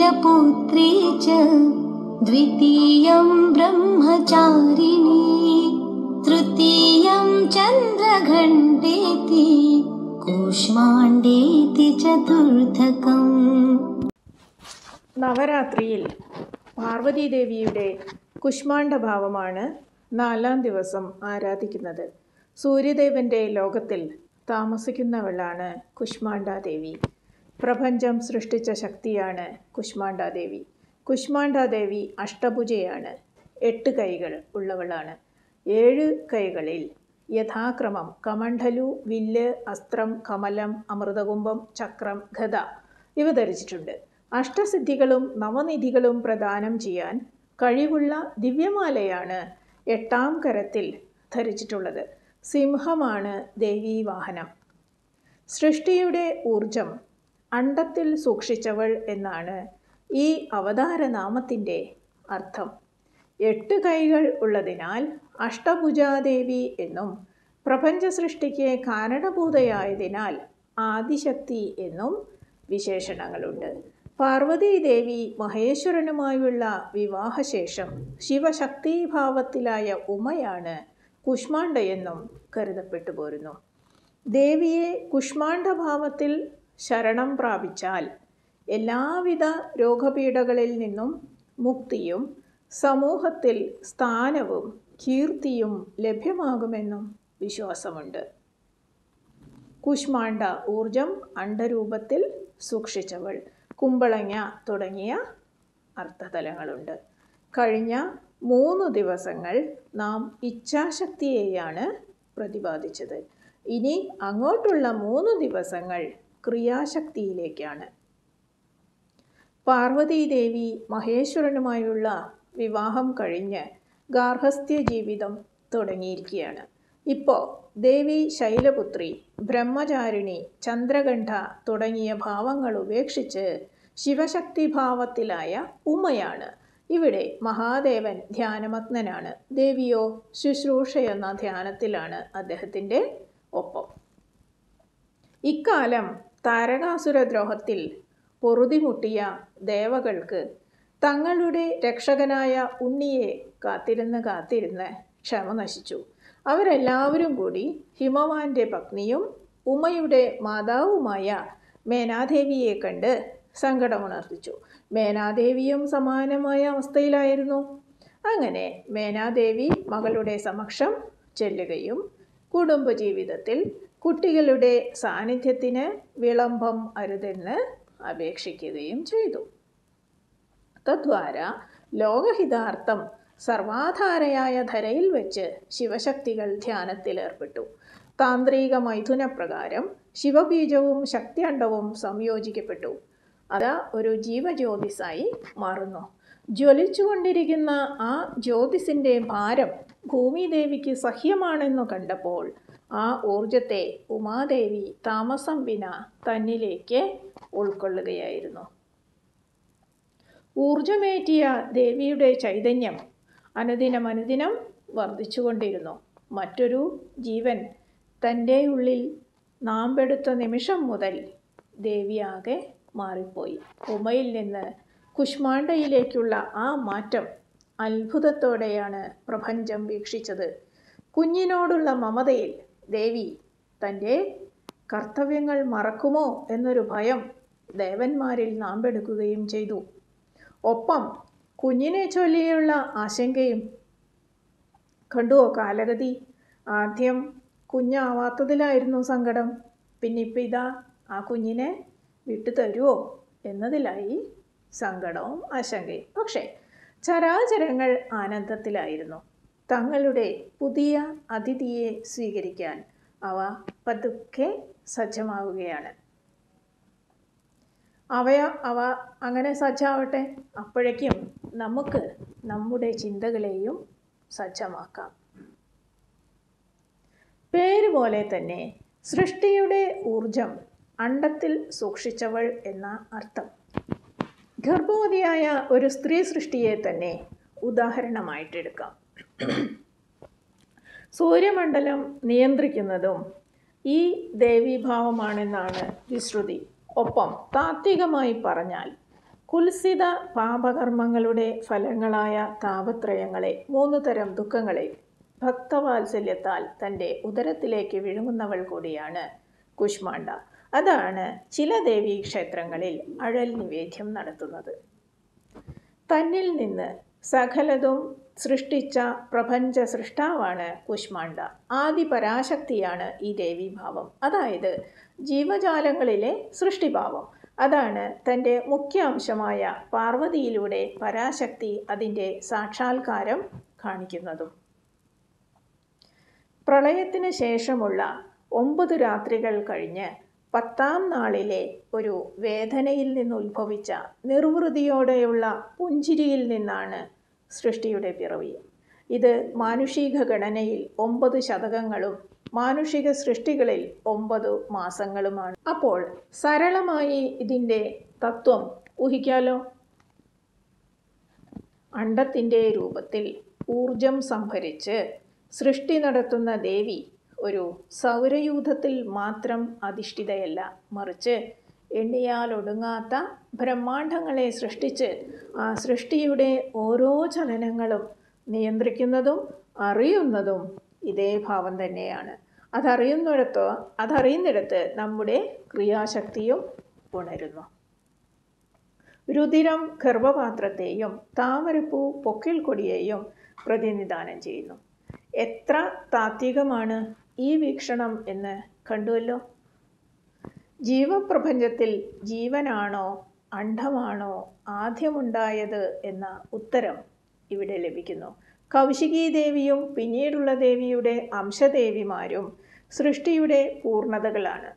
शैलपुत्री च द्वितीयं ब्रह्मचारिणी तृतीयं चन्द्रघण्टेति कूष्माण्डेति चतुर्थकम् നവരാത്രിയിൽ പാർവതീദേവിയുടെ കുഷ്മാണ്ഡഭാവമാണ് നാലാം ദിവസം ആരാധിക്കുന്നത് സൂര്യദേവന്റെ ലോകത്തിൽ താമസിക്കുന്നവളാണ് കുഷ്മാണ്ഡാദേവി പ്രപഞ്ചം സൃഷ്ടിച്ച ശക്തിയാണ് കുഷ്മാണ്ഡാദേവി കുഷ്മാണ്ഡാദേവി അഷ്ടഭുജയാണ് എട്ട് കൈകൾ ഉള്ളവളാണ് ഏഴ് കൈകളിൽ യഥാക്രമം കമണ്ഡലു വില്ല് അസ്ത്രം കമലം അമൃതകുംഭം ചക്രം ഗത ഇവ ധരിച്ചിട്ടുണ്ട് അഷ്ടസിദ്ധികളും നവനിധികളും പ്രദാനം ചെയ്യാൻ കഴിവുള്ള ദിവ്യമാലയാണ് എട്ടാം കരത്തിൽ ധരിച്ചിട്ടുള്ളത് സിംഹമാണ് ദേവീ വാഹനം സൃഷ്ടിയുടെ ഊർജം അണ്ടത്തിൽ സൂക്ഷിച്ചവൾ എന്നാണ് ഈ അവതാരനാമത്തിൻ്റെ അർത്ഥം എട്ട് കൈകൾ ഉള്ളതിനാൽ അഷ്ടഭുജാദേവി എന്നും പ്രപഞ്ച സൃഷ്ടിക്ക് കാരണഭൂതയായതിനാൽ ആദിശക്തി എന്നും വിശേഷണങ്ങളുണ്ട് പാർവതീദേവി മഹേശ്വരനുമായുള്ള വിവാഹശേഷം ശിവശക്തീഭാവത്തിലായ ഉമയാണ് കുഷ്മാണ്ഡയെന്നും കരുതപ്പെട്ടു പോരുന്നു ദേവിയെ കുഷ്മാണ്ഡഭാവത്തിൽ ശരണം പ്രാപിച്ചാൽ എല്ലാവിധ രോഗപീഠകളിൽ നിന്നും മുക്തിയും സമൂഹത്തിൽ സ്ഥാനവും കീർത്തിയും ലഭ്യമാകുമെന്നും വിശ്വാസമുണ്ട് കുഷ്മാണ്ഡ ഊർജം അണ്ടരൂപത്തിൽ സൂക്ഷിച്ചവൾ കുമ്പളങ്ങ തുടങ്ങിയ അർത്ഥതലങ്ങളുണ്ട് കഴിഞ്ഞ മൂന്ന് ദിവസങ്ങൾ നാം ഇച്ഛാശക്തിയെയാണ് പ്രതിപാദിച്ചത് ഇനി അങ്ങോട്ടുള്ള മൂന്ന് ദിവസങ്ങൾ ക്രിയാശക്തിയിലേക്കാണ് പാർവതീദേവി മഹേശ്വരനുമായുള്ള വിവാഹം കഴിഞ്ഞ് ഗാർഹസ്ഥ്യ ജീവിതം തുടങ്ങിയിരിക്കുകയാണ് ഇപ്പോൾ ദേവി ശൈലപുത്രി ബ്രഹ്മചാരിണി ചന്ദ്രകണ്ഠ തുടങ്ങിയ ഭാവങ്ങൾ ഉപേക്ഷിച്ച് ശിവശക്തി ഭാവത്തിലായ ഉമയാണ് ഇവിടെ മഹാദേവൻ ധ്യാനമഗ്നനാണ് ദേവിയോ ശുശ്രൂഷ എന്ന ധ്യാനത്തിലാണ് അദ്ദേഹത്തിൻ്റെ ഒപ്പം ഇക്കാലം താരകാസുരദ്രോഹത്തിൽ പൊറുതിമുട്ടിയ ദേവകൾക്ക് തങ്ങളുടെ രക്ഷകനായ ഉണ്ണിയെ കാത്തിരുന്ന് കാത്തിരുന്ന് ക്ഷമ നശിച്ചു അവരെല്ലാവരും കൂടി ഹിമവാന്റെ പത്നിയും ഉമയുടെ മാതാവുമായ മേനാദേവിയെ കണ്ട് സങ്കടമുണർത്തിച്ചു മേനാദേവിയും സമാനമായ അവസ്ഥയിലായിരുന്നു അങ്ങനെ മേനാദേവി മകളുടെ സമക്ഷം ചെല്ലുകയും കുടുംബജീവിതത്തിൽ കുട്ടികളുടെ സാന്നിധ്യത്തിന് വിളംബം അരുതെന്ന് അപേക്ഷിക്കുകയും ചെയ്തു തദ്വാര ലോകഹിതാർത്ഥം സർവാധാരയായ ധരയിൽ വെച്ച് ശിവശക്തികൾ ധ്യാനത്തിലേർപ്പെട്ടു താന്ത്രിക മൈഥുനപ്രകാരം ശിവബീജവും ശക്തിയണ്ടവും സംയോജിക്കപ്പെട്ടു അത് ഒരു ജീവജ്യോതിസായി മാറുന്നു ജ്വലിച്ചുകൊണ്ടിരിക്കുന്ന ആ ജ്യോതിസിൻ്റെ ഭാരം ഭൂമിദേവിക്ക് സഹ്യമാണെന്നു കണ്ടപ്പോൾ ആ ഊർജത്തെ ഉമാദേവി താമസം വിന തന്നിലേക്ക് ഉൾക്കൊള്ളുകയായിരുന്നു ഊർജമേറ്റിയ ദേവിയുടെ ചൈതന്യം അനുദിനം അനുദിനം വർദ്ധിച്ചുകൊണ്ടിരുന്നു മറ്റൊരു ജീവൻ തൻ്റെ ഉള്ളിൽ നാമ്പെടുത്ത നിമിഷം മുതൽ ദേവിയാകെ മാറിപ്പോയി ഉമയിൽ നിന്ന് കുഷ്മാണ്ഡയിലേക്കുള്ള ആ മാറ്റം അത്ഭുതത്തോടെയാണ് പ്രപഞ്ചം വീക്ഷിച്ചത് കുഞ്ഞിനോടുള്ള മമതയിൽ ദേവി തൻ്റെ കർത്തവ്യങ്ങൾ മറക്കുമോ എന്നൊരു ഭയം ദേവന്മാരിൽ നാമ്പെടുക്കുകയും ചെയ്തു ഒപ്പം കുഞ്ഞിനെ ചൊല്ലിയുള്ള ആശങ്കയും കണ്ടുവോ കാലഗതി ആദ്യം കുഞ്ഞാവാത്തതിലായിരുന്നു സങ്കടം പിന്നെ ഇപ്പം ഇതാ ആ കുഞ്ഞിനെ വിട്ടു തരുമോ എന്നതിലായി സങ്കടവും ആശങ്കയും പക്ഷേ ചരാചരങ്ങൾ ആനന്ദത്തിലായിരുന്നു തങ്ങളുടെ പുതിയ അതിഥിയെ സ്വീകരിക്കാൻ അവ പതുക്കെ സജ്ജമാവുകയാണ് അവയ അവ അങ്ങനെ സജ്ജാവട്ടെ അപ്പോഴേക്കും നമുക്ക് നമ്മുടെ ചിന്തകളെയും സജ്ജമാക്കാം പേര് പോലെ തന്നെ സൃഷ്ടിയുടെ ഊർജം അണ്ടത്തിൽ സൂക്ഷിച്ചവൾ എന്ന അർത്ഥം ഗർഭവതിയായ ഒരു സ്ത്രീ സൃഷ്ടിയെ തന്നെ ഉദാഹരണമായിട്ടെടുക്കാം സൂര്യമണ്ഡലം നിയന്ത്രിക്കുന്നതും ഈ ദേവീഭാവമാണെന്നാണ് വിശ്രുതി ഒപ്പം താത്വികമായി പറഞ്ഞാൽ കുൽസിത പാപകർമ്മങ്ങളുടെ ഫലങ്ങളായ താപത്രയങ്ങളെ മൂന്ന് തരം ദുഃഖങ്ങളെ ഭക്തവാത്സല്യത്താൽ തൻ്റെ ഉദരത്തിലേക്ക് വിഴുങ്ങുന്നവൾ കൂടിയാണ് കുഷ്മാണ്ഡ അതാണ് ചില ദേവീ ക്ഷേത്രങ്ങളിൽ അഴൽ നിവേദ്യം നടത്തുന്നത് തന്നിൽ നിന്ന് സകലതും സൃഷ്ടിച്ച പ്രപഞ്ച സൃഷ്ടാവാണ് കുഷ്മാണ്ഡ ആദി പരാശക്തിയാണ് ഈ ദേവീഭാവം അതായത് ജീവജാലങ്ങളിലെ സൃഷ്ടിഭാവം അതാണ് തൻ്റെ മുഖ്യ അംശമായ പാർവതിയിലൂടെ പരാശക്തി അതിൻ്റെ സാക്ഷാത്കാരം കാണിക്കുന്നതും പ്രളയത്തിന് ശേഷമുള്ള ഒമ്പത് രാത്രികൾ കഴിഞ്ഞ് പത്താം നാളിലെ ഒരു വേദനയിൽ നിന്ന് ഉത്ഭവിച്ച നിർവൃതിയോടെയുള്ള പുഞ്ചിരിയിൽ നിന്നാണ് സൃഷ്ടിയുടെ പിറവി ഇത് മാനുഷിക ഗണനയിൽ ഒമ്പത് ശതകങ്ങളും മാനുഷിക സൃഷ്ടികളിൽ ഒമ്പത് മാസങ്ങളുമാണ് അപ്പോൾ സരളമായി ഇതിൻ്റെ തത്വം ഊഹിക്കാലോ അണ്ടത്തിൻ്റെ രൂപത്തിൽ ഊർജം സംഭരിച്ച് സൃഷ്ടി നടത്തുന്ന ദേവി ഒരു സൗരയൂഥത്തിൽ മാത്രം അധിഷ്ഠിതയല്ല മറിച്ച് എണ്ണിയാലൊടുങ്ങാത്ത ബ്രഹ്മാണ്ഡങ്ങളെ സൃഷ്ടിച്ച് ആ സൃഷ്ടിയുടെ ഓരോ ചലനങ്ങളും നിയന്ത്രിക്കുന്നതും അറിയുന്നതും ഇതേ ഭാവം തന്നെയാണ് അതറിയുന്നിടത്തോ അതറിയുന്നിടത്ത് നമ്മുടെ ക്രിയാശക്തിയും ഉണരുന്നു രുതിരം ഗർഭപാത്രത്തെയും താമരപ്പൂ പൊക്കിൽ കൊടിയെയും പ്രതിനിധാനം ചെയ്യുന്നു എത്ര താത്വികമാണ് ഈ വീക്ഷണം എന്ന് കണ്ടുവല്ലോ ജീവപ്രപഞ്ചത്തിൽ ജീവനാണോ അണ്ഡമാണോ ആദ്യമുണ്ടായത് എന്ന ഉത്തരം ഇവിടെ ലഭിക്കുന്നു കൗശികീ ദേവിയും പിന്നീടുള്ള ദേവിയുടെ അംശദേവിമാരും സൃഷ്ടിയുടെ പൂർണ്ണതകളാണ്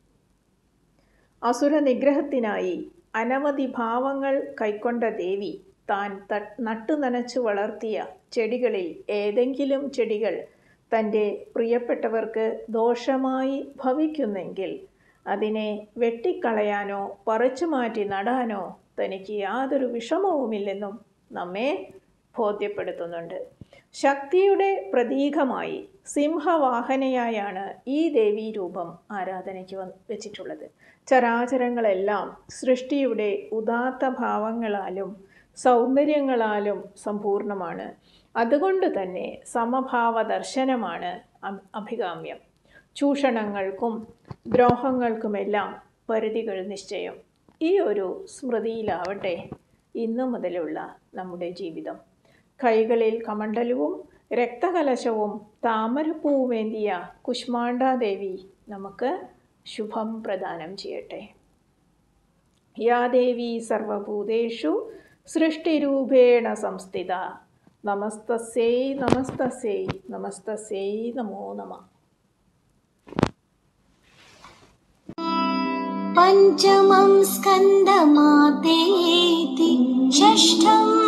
അസുര നിഗ്രഹത്തിനായി അനവധി ഭാവങ്ങൾ കൈക്കൊണ്ട ദേവി താൻ നട്ടു നനച്ചു വളർത്തിയ ചെടികളിൽ ഏതെങ്കിലും ചെടികൾ തൻ്റെ പ്രിയപ്പെട്ടവർക്ക് ദോഷമായി ഭവിക്കുന്നെങ്കിൽ അതിനെ വെട്ടിക്കളയാനോ പറിച്ചു മാറ്റി നടാനോ തനിക്ക് യാതൊരു വിഷമവുമില്ലെന്നും നമ്മെ ബോധ്യപ്പെടുത്തുന്നുണ്ട് ശക്തിയുടെ പ്രതീകമായി സിംഹവാഹനയായാണ് ഈ ദേവീ രൂപം ആരാധനയ്ക്ക് വെച്ചിട്ടുള്ളത് ചരാചരങ്ങളെല്ലാം സൃഷ്ടിയുടെ ഉദാത്ത ഭാവങ്ങളാലും സൗന്ദര്യങ്ങളാലും സമ്പൂർണമാണ് അതുകൊണ്ട് തന്നെ സമഭാവ ദർശനമാണ് അഭികാമ്യം ചൂഷണങ്ങൾക്കും ദ്രോഹങ്ങൾക്കുമെല്ലാം പരിധികൾ നിശ്ചയം ഈ ഒരു സ്മൃതിയിലാവട്ടെ ഇന്നു മുതലുള്ള നമ്മുടെ ജീവിതം കൈകളിൽ കമണ്ഡലവും രക്തകലശവും താമരപ്പൂവേന്തിയ കുഷ്മാണ്ഡാദേവി നമുക്ക് ശുഭം പ്രദാനം ചെയ്യട്ടെ യാ ദേവി സർവഭൂതേഷു സൃഷ്ടിരൂപേണ സംസ്ഥിത നമസ്തസ്യൈ നമസ്തസ്യൈ നമസ്തസ്യൈ നമോ നമ पञ्चमं स्कन्दमातेति षष्ठम्